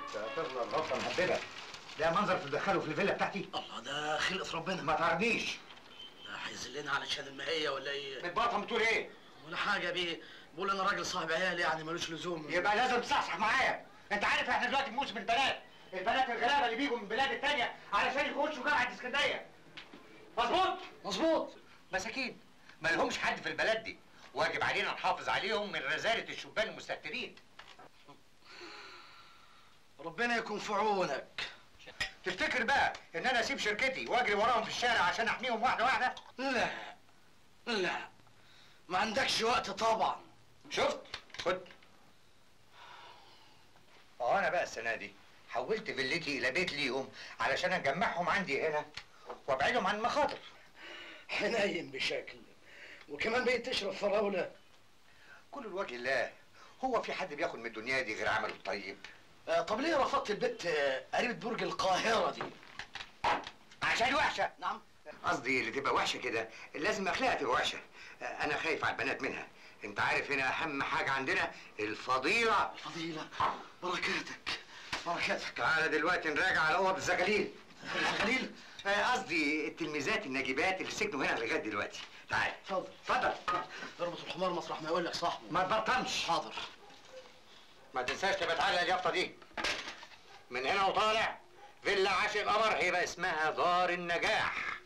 تفضل غلطه مهببه ده منظر تدخله في الفيلا بتاعتي الله ده خلقة ربنا ما تعرضنيش ده هيذلنا علشان المهية ولا ايه؟ بتبطل بتقول ايه ولا حاجة بيه بقول انا راجل صاحب عيال يعني ملوش لزوم يبقى لازم تصحصح معايا انت عارف احنا دلوقتي في موسم البنات البنات الغلابه اللي بيجوا من البلاد التانية علشان يخشوا جامعه اسكندريه مظبوط مظبوط مساكين ما لهمش حد في البلد دي واجب علينا نحافظ عليهم من رذاله الشبان المستهترين ربنا يكون في عونك تفتكر بقى ان انا اسيب شركتي واجري وراهم في الشارع عشان احميهم واحده واحده لا لا ما عندكش وقت طبعا شفت خد اه انا بقى السنه دي حولت فيلتي الى بيت ليهم علشان اجمعهم عندي هنا وابعدهم عن المخاطر حنين بشكل وكمان بقيت تشرب فراولة كل الوجه الله هو في حد بياخد من الدنيا دي غير عمله الطيب آه طب ليه رفضت البت آه، قريبة برج القاهرة دي؟ عشان وحشه نعم قصدي اللي تبقى وحشه كده لازم اخلاقها تبقى وحشه انا خايف على البنات منها انت عارف هنا اهم حاجه عندنا الفضيله فضيلة بركاتك بركاتك تعالى دلوقتي نراجع على اوض الزغاليل خليل آه، قصدي التلميذات الناجبات اللي سكنوا هنا لغايه دلوقتي تعال اتفضل اتفضل اربط الحمار مطرح ما يقول لك صاحبه ما تبطلش حاضر ما تنساش تبقى تعلق اليافطه دي من هنا وطالع فيلا عاشق القمر هيبقى اسمها دار النجاح